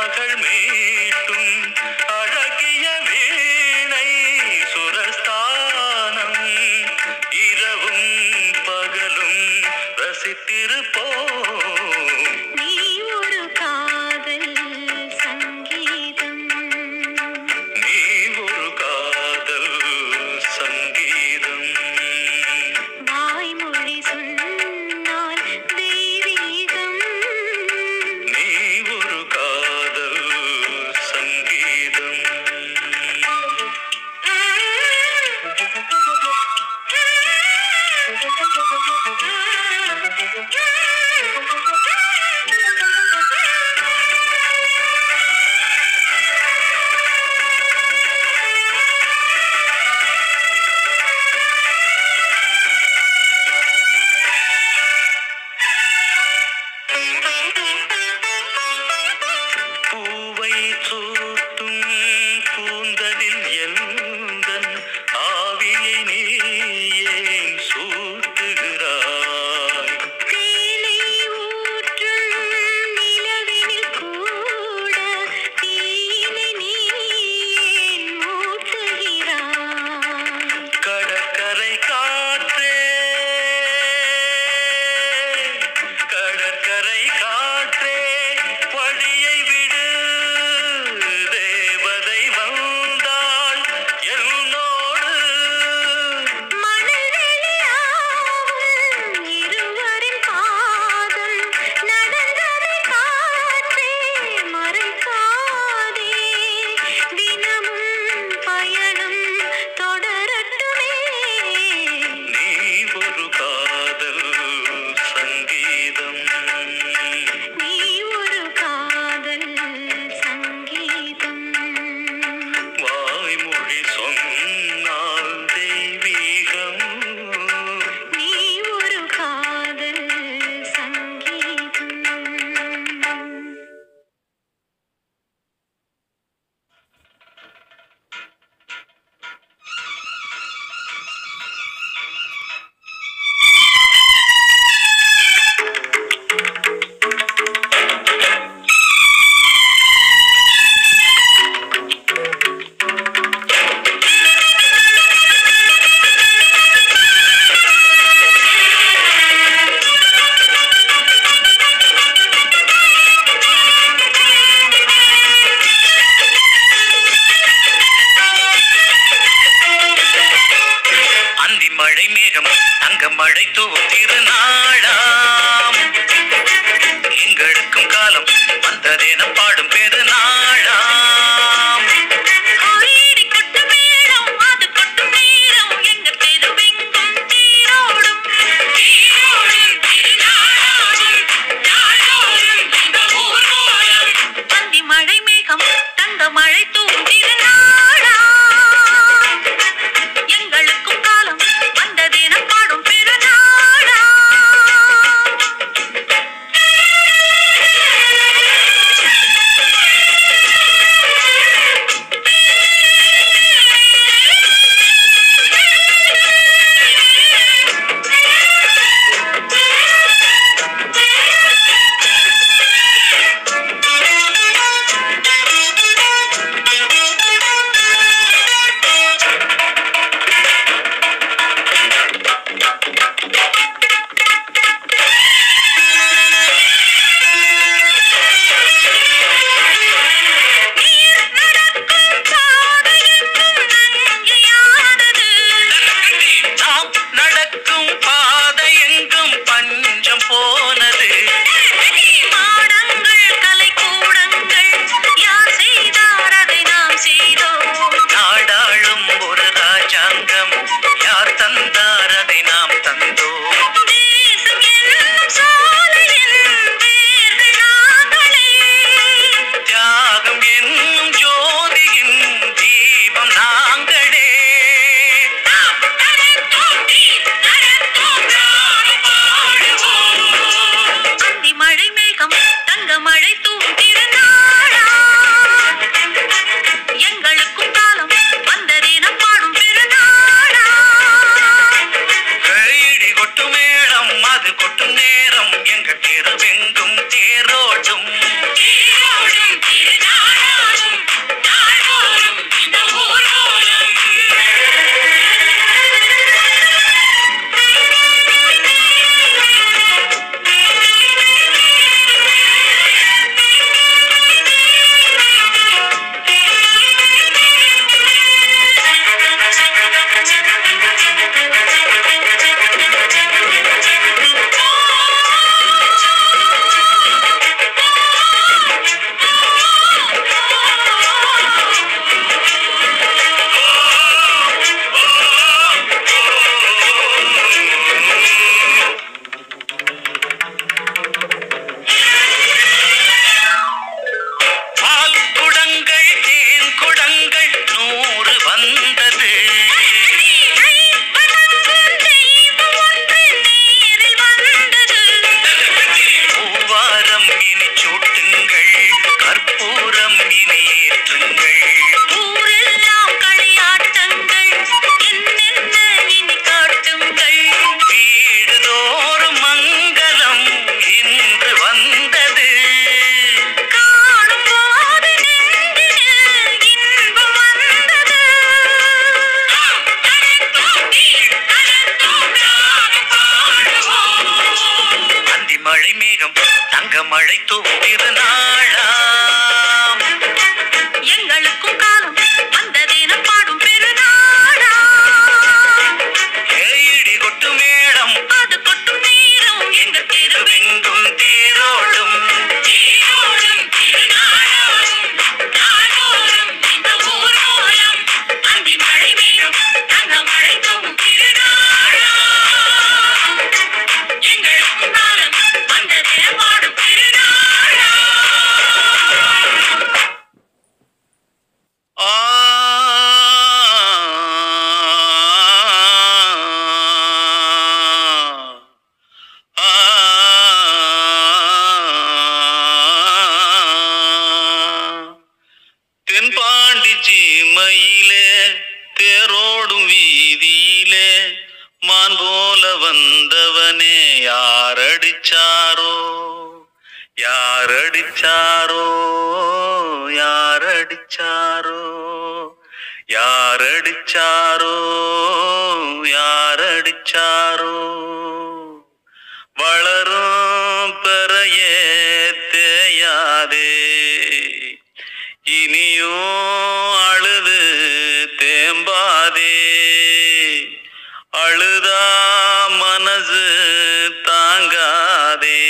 மகள் மீட்டும் அழகிய வீணை சுரஸ்தானம் இரவும் பகலும் ரசித்திருப்போம் நீ ஒரு காதல் சங்கீதம் நீ ஒரு காதல் சங்கீதம் வாய்மொழி சொன்னால் தெய்வீகம் நீ ஒரு காதல் சங்கீதம் பூவை சூட்டும் கூந்தலில் எந்தன் ஆவியை நீ ஏன் சூட்டுகிறாய் தேனை ஊற்றும் நிலவினில் கூட தீயினை நீ ஏன் மூட்டுகிறாய் கடற்கரை காற்றே கடற்கரை காற்றே வழியை விடு தேவதை வந்தாள் என்னோடு மணல் வெளியாகும் இருவரின் பாதம் நடந்ததை காற்றே மறைக்காதே தினமும் பயணம் தொடரட்டுமே நீ ஒரு காதல் சங்கீதம் நீ ஒரு காதல் சங்கீதம் வாய்மொழி சொன்னால் தெய்வீகம் நீ ஒரு காதல் சங்கீதம் அந்தி மழை மேகம் அங்க மழை தூவும் திருநாளாம் எங்களுக்கும் காலம் வந்ததென பாடும் பெருநாளாம் கோயிடி கொட்டு மேளம் அது கொட்டும் நேரம் எங்க தெருவெங்கும் தேரோடும் தேரோடும் திருநாளாகும் நாளோறும் இந்த ஊர்வலம் அந்தி மழை மேகம் தங்க மழை தூவும் திருநாளா எங்களுக்கும் காலம் வந்ததென பாடும் பெருநாளா யாரடிச்சாரோ யாரடிச்சாரோ யாரடிச்சாரோ யாரடிச்சாரோ யாரடிச்சாரோ வளரும் பெறையே தேயாதே இனியும் அழுது தேம்பாதே அழுதா மனசு தாங்காதே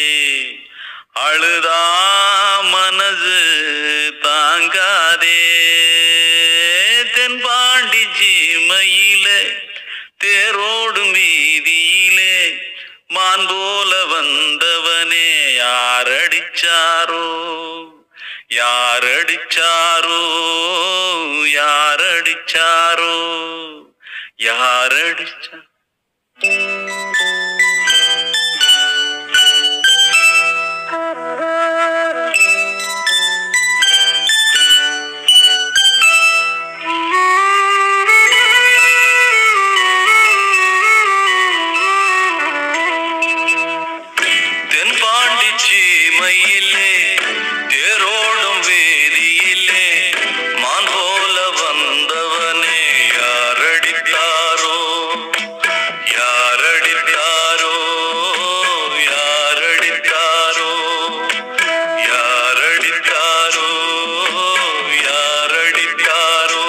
அழுதா மனசு தாங்காதே தென்பாண்டி ஜீமையிலே தேரோடும் வீதியிலே மான் போல வந்தவனே யாரடிச்சாரோ யாரடிச்சாரோ யாரடிச்சாரோ யாரடிச்சா தென்பாண்டி சீமையிலே தேரோடும் வேதியிலே மான் போல வந்தவனே யாரடித்தாரோ யாரடித்தாரோ யாரடித்தாரோ யாரடித்தாரோ யாரடித்தாரோ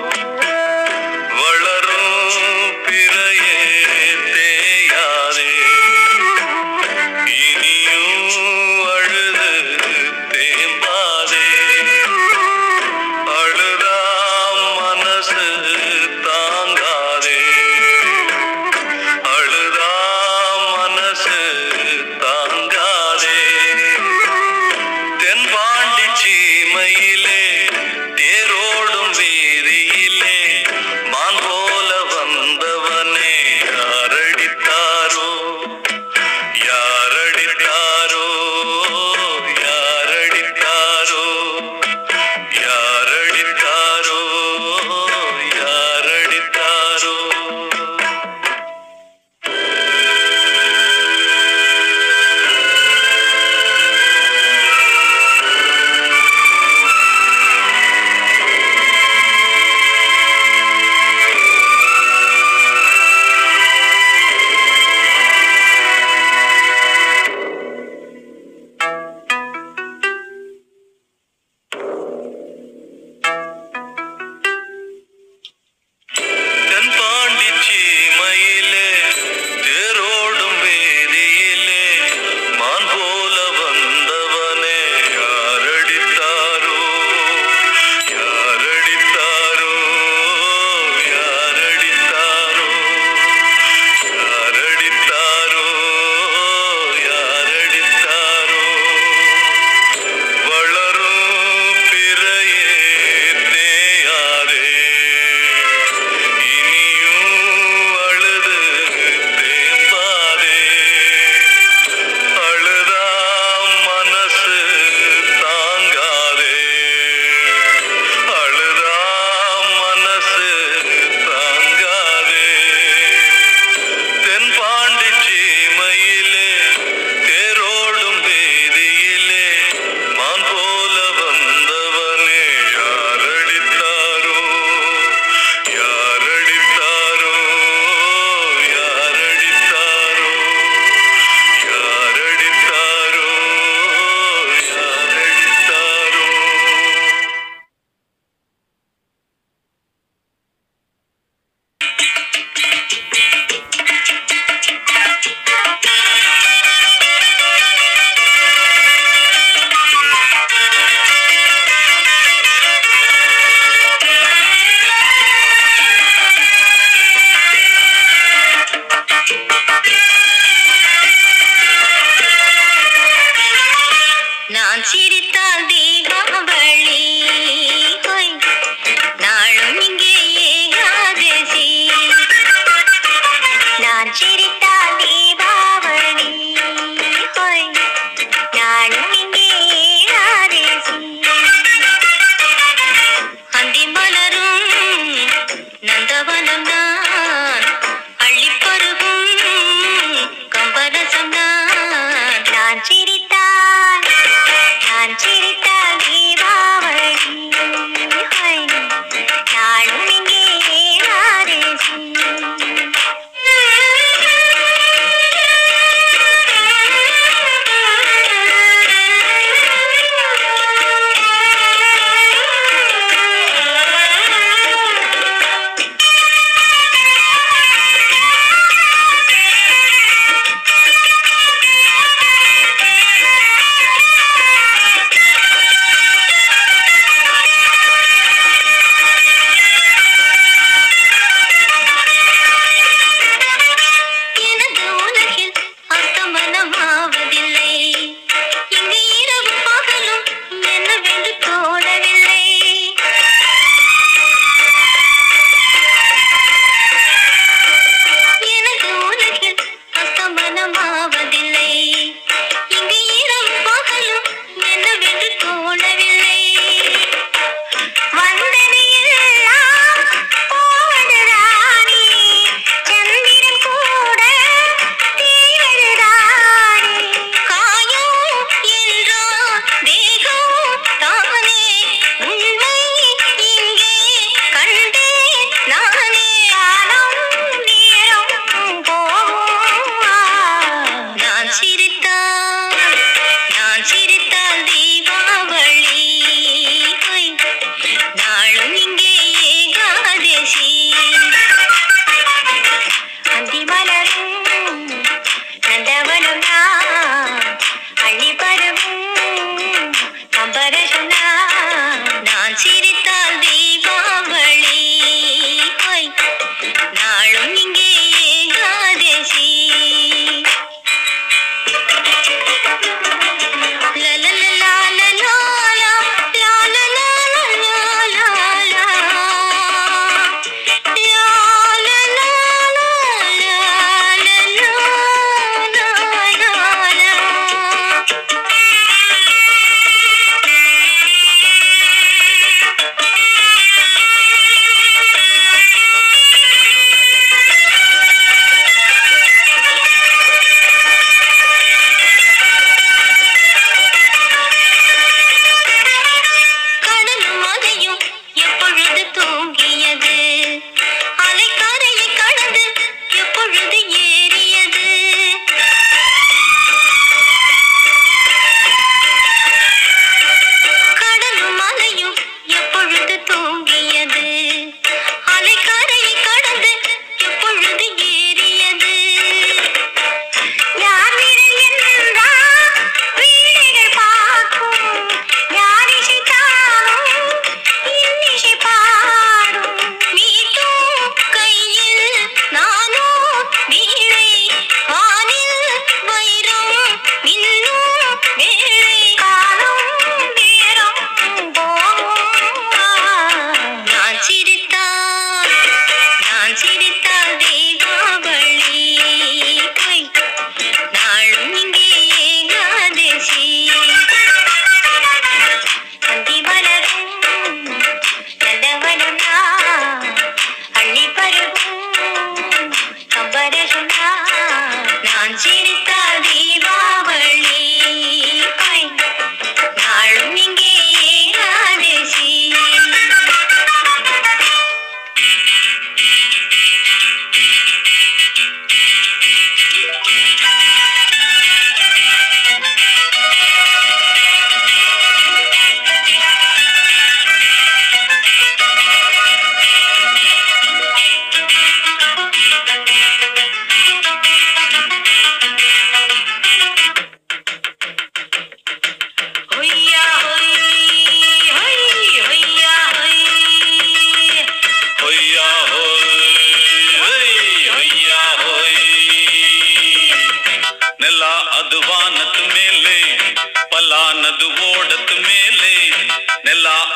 வளரும் பிறையே தேயாதே இனியும் அழுது தேம்பாதே அழுதா மனசு தாங்காதே அழுதா மனசு தாங்காதே தென்பாண்டி சீமையிலே தேரோடும் வீதியிலே மான் போல வந்தவனே யாரடித்தாரோ யாரடித்தாரோ யாரடித்தாரோ யாரடித்தாரோ யாரடித்தாரோ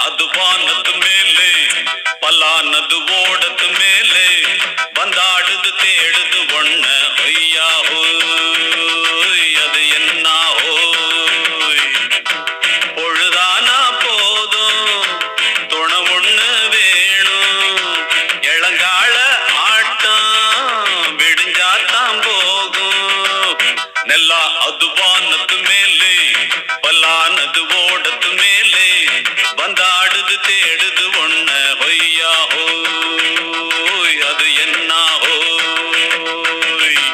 ಅದು ವಾನದ ಮೇಲೆ பலானது ஓடத்து மேலே வந்தாடுது தேடுது ஒண்ண ஐயா ஹோய் அது என்ன ஹோய் பொழுதானா போதும் துணை ஒண்ணு வேணும் இளங்கால ஆட்டம் விடிஞ்சாத்தான் போகும் நெல்லா அது வானத்து மேலே பல்லானது ஓடத்து மேலே வந்தாடுது தேடுது ஒண்ண ஹொய்யா ஹோய் அது என்ன ஹோய்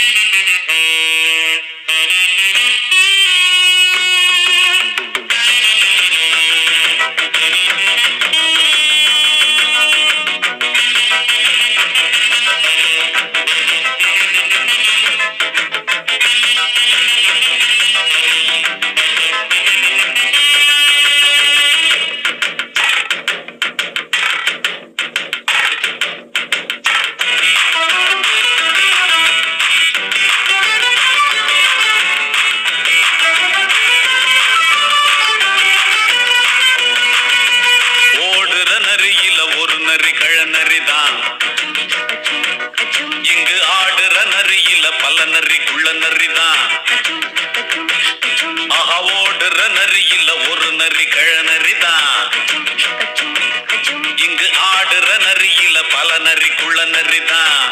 ஓடுற நரியில ஒரு நரி கழ நரிதான் இங்கு ஆடுற நரியில பல நரி குள்ள நரிதான் ஆஹா ஓடுற நரியில ஒரு நரி கழ நரிதான் இங்கு ஆடுற நரியில பல நரி குள்ள நரிதான்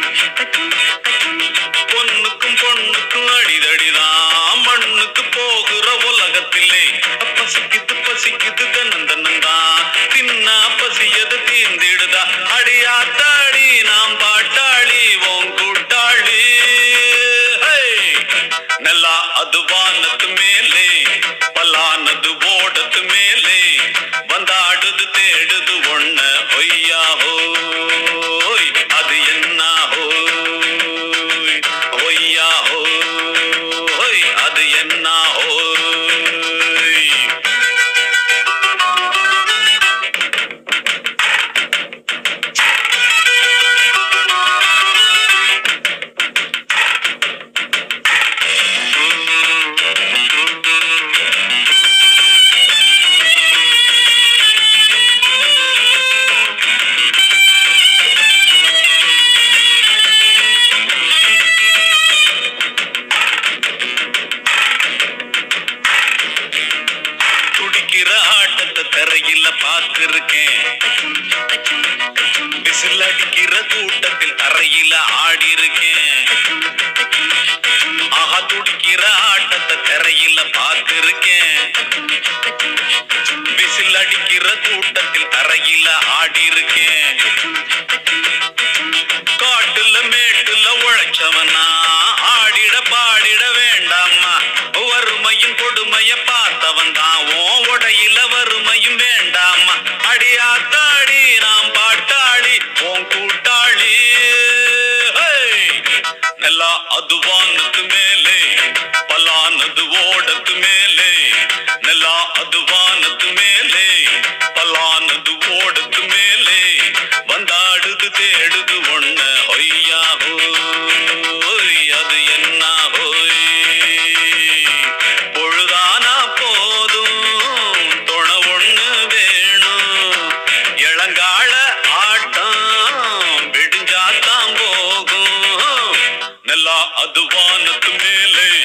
பொண்ணுக்கும் பொண்ணுக்கும் அடிதடிதான் மண்ணுக்கு போகிற உலகத்திலே பசிக்குது பசிக்குது தன்னந்தனந்தான் தின்னா பசியது தீர்ந்திடுதா அடியாத்தாடி நாம் பாட்டாளி ஓன் கூட்டாளி ஹே! நல்லா அது வானத்து மேலே பல்லானது ஓடத்து மேலே வந்தாடுது தேடுது ஒண்ண ஒய்யா ஹோய் அது என்ன ஹோய் ஒய்யா ஹோய் அது என்ன ஹோய் துடிக்கிற ஆட்டத்தை தரையில பார்த்திருக்கேன் விசில் அடிக்கிற கூட்டத்தில் தரையில ஆடி இருக்கேன் ஆஹா துடிக்கிற ஆட்டத்தை தரையில பார்த்திருக்கேன் விசில் அடிக்கிற கூட்டத்தில் தரையில ஆடி இருக்கேன் காட்டுல மேட்டுல உழைச்சவனா ஆடிட பாடிட வேண்டாமா வறுமையும் கொடுமைய பார்த்தவன் தான் ஓ உடையில வறுமையும் வேண்டாமா அடியாத்தாடி நாம் பாட்டாளி ஓன் கூட்டாளி ஹே! நல்லா அது வானத்து மேலே பலானது ஓடத்து மேலே நல்லா அது வானத்து மேலே பலானது ஓடத்து மேலே வந்தாடுது தேடுது ஒண்ண ஒய்யா ஹோய் அது என்ன ஹோய் பொழுதானா போதும் துணை ஒண்ணு வேணும் இளங்கால ஆட்டம் விடிஞ்சாத்தான் போகும் நல்லா அது வானத்து மேலே